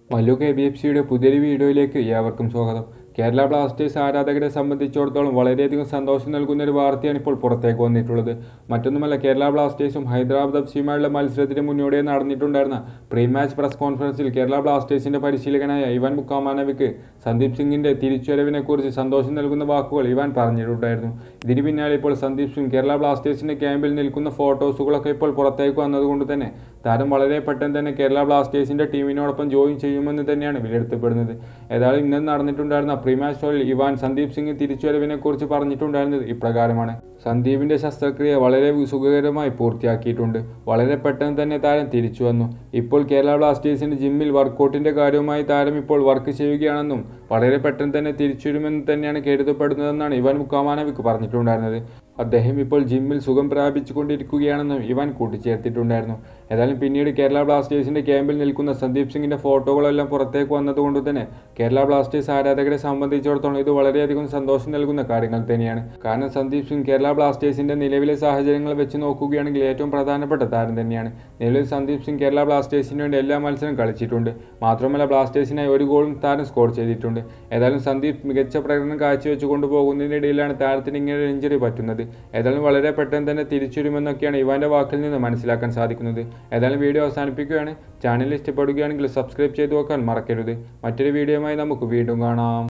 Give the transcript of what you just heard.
Mallu K B F സിയുടെ പുതിയൊരു വീഡിയോയിലേക്ക് ഏവർക്കും സ്വാഗതം കേരള ബ്ലാസ്റ്റേഴ്സ് ആരാധകരെ സംബന്ധിച്ചിടത്തോളം വളരെയധികം സന്തോഷം നൽകുന്ന ഒരു വാർത്തയാണ് ഇപ്പോൾ പുറത്തേക്ക് വന്നിട്ടുള്ളത് മറ്റൊന്നുമല്ല കേരള ബ്ലാസ്റ്റേഴ്സും ഹൈദരാബാദ് എഫ് സിയുമായുള്ള മത്സരത്തിന് മുന്നോടിയായി നടന്നിട്ടുണ്ടായിരുന്ന പ്രീ മാച്ച് പ്രസ് കോൺഫറൻസിൽ കേരള ബ്ലാസ്റ്റേഴ്സിന്റെ പരിശീലകനായ ഇവാൻ മുക്കാമാനവിക്ക് സന്ദീപ് സിംഗിന്റെ തിരിച്ചുവരവിനെക്കുറിച്ച് സന്തോഷം നൽകുന്ന വാക്കുകൾ ഇവാൻ പറഞ്ഞിട്ടുണ്ടായിരുന്നു ഇതിന് പിന്നാലെ ഇപ്പോൾ സന്ദീപ് സിംഗ് കേരള ബ്ലാസ്റ്റേഴ്സിന്റെ ക്യാമ്പിൽ നിൽക്കുന്ന ഫോട്ടോസുകളൊക്കെ ഇപ്പോൾ പുറത്തേക്ക് വന്നതുകൊണ്ട് തന്നെ താരം വളരെ പെട്ടെന്ന് തന്നെ കേരള ബ്ലാസ്റ്റേഴ്സിന്റെ ടീമിനോടൊപ്പം ജോയിൻ ചെയ്യുമെന്ന് തന്നെയാണ് വിലയിരുത്തപ്പെടുന്നത് ഏതായാലും ഇന്നലെ നടന്നിട്ടുണ്ടായിരുന്ന പ്രീ മാച്ച് ഷോയിൽ ഇവാൻ സന്ദീപ് സിംഗ് തിരിച്ചുവരവിനെ കുറിച്ച് പറഞ്ഞിട്ടുണ്ടായിരുന്നത് ഇപ്രകാരമാണ് സന്ദീപിന്റെ ശസ്ത്രക്രിയ വളരെ സുഖകരമായി പൂർത്തിയാക്കിയിട്ടുണ്ട് വളരെ പെട്ടെന്ന് തന്നെ താരം തിരിച്ചു വന്നു ഇപ്പോൾ കേരള ബ്ലാസ്റ്റേഴ്സിന്റെ ജിമ്മിൽ വർക്കൗട്ടിന്റെ കാര്യവുമായി താരം ഇപ്പോൾ വർക്ക് ചെയ്യുകയാണെന്നും വളരെ പെട്ടെന്ന് തന്നെ തിരിച്ചു വരുമെന്ന് തന്നെയാണ് കരുതപ്പെടുന്നതെന്നാണ് ഇവാൻ മുക്കാമാനവിക്ക് പറഞ്ഞിട്ടുണ്ടായിരുന്നത് അദ്ദേഹം ഇപ്പോൾ ജിമ്മിൽ സുഖം പ്രാപിച്ചുകൊണ്ടിരിക്കുകയാണെന്നും ഇവാൻ കൂട്ടിച്ചേർത്തിട്ടുണ്ടായിരുന്നു ഏതായാലും പിന്നീട് കേരള ബ്ലാസ്റ്റേഴ്സിന്റെ ക്യാമ്പിൽ നിൽക്കുന്ന സന്ദീപ് സിംഗിന്റെ ഫോട്ടോകളെല്ലാം പുറത്തേക്ക് വന്നതുകൊണ്ട് തന്നെ കേരള ബ്ലാസ്റ്റേഴ്സ് ആരാധകരെ സംബന്ധിച്ചിടത്തോളം ഇത് വളരെയധികം സന്തോഷം നൽകുന്ന കാര്യങ്ങൾ തന്നെയാണ് കാരണം സന്ദീപ് സിംഗ് കേരള ബ്ലാസ്റ്റേഴ്സിന്റെ നിലവിലെ സാഹചര്യങ്ങൾ വെച്ച് നോക്കുകയാണെങ്കിൽ ഏറ്റവും പ്രധാനപ്പെട്ട താരം തന്നെയാണ് നിലവിൽ സന്ദീപ് സിംഗ് കേരള ബ്ലാസ്റ്റേഴ്സിന് വേണ്ടി എല്ലാ മത്സരം കളിച്ചിട്ടുണ്ട് മാത്രമല്ല ബ്ലാസ്റ്റേഴ്സിനായി ഒരു ഗോളും താരം സ്കോർ ചെയ്തിട്ടുണ്ട് ഏതായാലും സന്ദീപ് മികച്ച പ്രകടനം കാഴ്ചവെച്ച് കൊണ്ടുപോകുന്നതിനിടയിലാണ് താരത്തിന് ഇങ്ങനെ ഒരു ഇഞ്ചുറി പറ്റുന്നത് ഏതായാലും വളരെ പെട്ടെന്ന് തന്നെ തിരിച്ചുവരുമെന്നൊക്കെയാണ് ഇവാന്റെ വാക്കിൽ നിന്ന് മനസ്സിലാക്കാൻ സാധിക്കുന്നത് ഏതായാലും വീഡിയോ അവസാനിപ്പിക്കുകയാണ് ചാനൽ ഇഷ്ടപ്പെടുകയാണെങ്കിൽ സബ്സ്ക്രൈബ് ചെയ്തു വെക്കാൻ മറക്കരുത് മറ്റൊരു വീഡിയോയുമായി നമുക്ക് വീണ്ടും കാണാം